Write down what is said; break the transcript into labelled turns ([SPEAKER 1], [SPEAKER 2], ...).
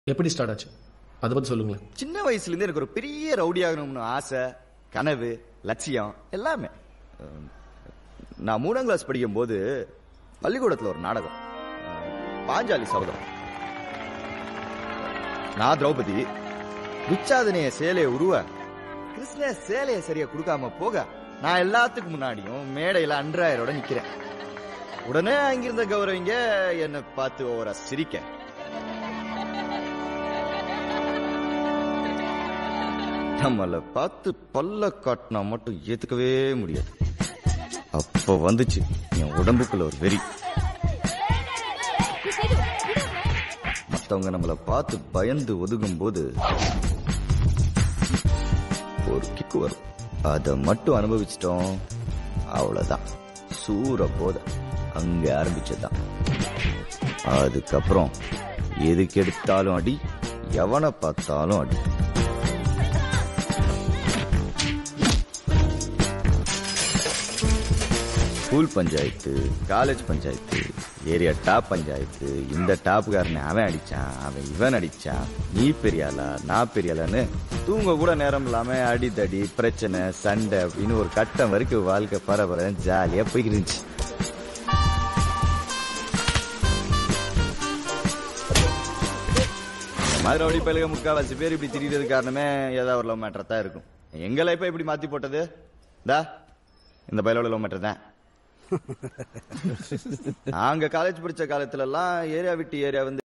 [SPEAKER 1] எப்படி ஸ்டார்ட் ஆச்சு அதை பத்தி சொல்லுங்களேன்
[SPEAKER 2] சின்ன வயசுல இருந்து எனக்கு ஒரு பெரிய ரவுடி ஆகணும்னு ஆசை கனவு லட்சியம் எல்லாமே அஹ், நான் மூணாம் கிளாஸ் படிக்கும் போது பள்ளிக்கூடத்துல ஒரு நாடகம் அஹ், பாஞ்சாலி சபதம் நான் திரௌபதி துச்சாதனைய சேலையை உருவ கிருஷ்ண சேலையை சரியா கொடுக்காம போக நான் எல்லாத்துக்கும் முன்னாடியும் மேடையில அன்றாயரோட நிக்கிறேன் உடனே அங்கிருந்த கௌரவிங்க என்னை பார்த்து ஓவரா சிரிக்க நம்மள பார்த்து பல்ல காட்டினா மட்டும் ஏத்துக்கவே முடியாது அப்ப வந்துச்சு என் உடம்புக்குள்ள ஒரு வெறி மத்தவங்க நம்மள பார்த்து பயந்து ஒதுங்கும் போது ஒரு கிக்கு வரும் அதை மட்டும் அனுபவிச்சிட்டோம் அவ்வளவுதான் சூற போத அங்க ஆரம்பிச்சதுதான் அதுக்கப்புறம் எதுக்கு எடுத்தாலும் அடி எவனை பார்த்தாலும் அடி school panchayat college panchayat area top panchayat இந்த டாப்புக்காரனை அவன் அடிச்சான் அவன் இவன் அடிச்சான் நீ பெரியாளா நான் பெரியாளான்னு தூங்க கூட நேரம் இல்லாம அடிதடி பிரச்சனை சண்டை அப்படின்னு ஒரு கட்டம் வரைக்கும் வாழ்க்கை பரபர ஜாலியா போய்கிட்டு இருந்துச்சு இந்த மாதிரி ரவுடி பயிலுக முக்கால்வாசி பேர் இப்படி திரிகிறது காரணமே ஏதாவது ஒரு லவ் மேட்டர் தான் இருக்கும் எங்க லைஃபை இப்படி மாத்தி போட்டது தா இந்த பயிலோட லவ் மேட்டர் தான் நாங்க காலேஜ் படிச்ச காலத்துல எல்லாம் ஏரியா விட்டு ஏரியா வந்து